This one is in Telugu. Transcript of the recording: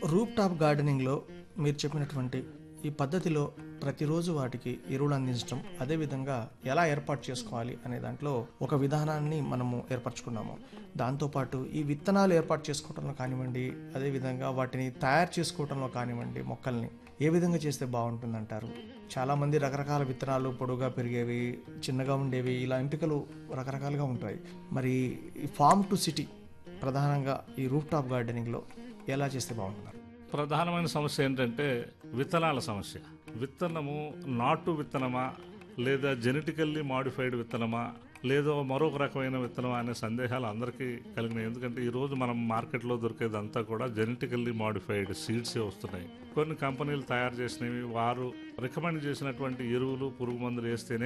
రూప్ టాప్ గార్డెనింగ్లో మీరు చెప్పినటువంటి ఈ పద్ధతిలో ప్రతిరోజు వాటికి ఎరువులు అందించడం అదేవిధంగా ఎలా ఏర్పాటు చేసుకోవాలి అనే దాంట్లో ఒక విధానాన్ని మనము ఏర్పరచుకున్నాము దాంతోపాటు ఈ విత్తనాలు ఏర్పాటు చేసుకోవడంలో కానివ్వండి అదేవిధంగా వాటిని తయారు చేసుకోవడంలో కానివ్వండి మొక్కల్ని ఏ విధంగా చేస్తే బాగుంటుందంటారు చాలామంది రకరకాల విత్తనాలు పొడుగా పెరిగేవి చిన్నగా ఉండేవి ఇలా ఎంపికలు రకరకాలుగా ఉంటాయి మరి ఈ ఫార్మ్ టు సిటీ ప్రధానంగా ఈ రూఫ్ టాప్ గార్డెనింగ్లో ఎలా చేస్తే బాగుంటున్నారు ప్రధానమైన సమస్య ఏంటంటే విత్తనాల సమస్య విత్తనము నాటు విత్తనమా లేదా జెనెటికల్లీ మాడిఫైడ్ విత్తనమా లేదా మరొక రకమైన విత్తనమా అనే సందేహాలు అందరికీ కలిగినాయి ఎందుకంటే ఈరోజు మనం మార్కెట్లో దొరికేదంతా కూడా జెనెటికల్లీ మాడిఫైడ్ సీడ్సే వస్తున్నాయి కొన్ని కంపెనీలు తయారు చేసినవి వారు రికమెండ్ చేసినటువంటి ఎరువులు పురుగు మందులు వేస్తేనే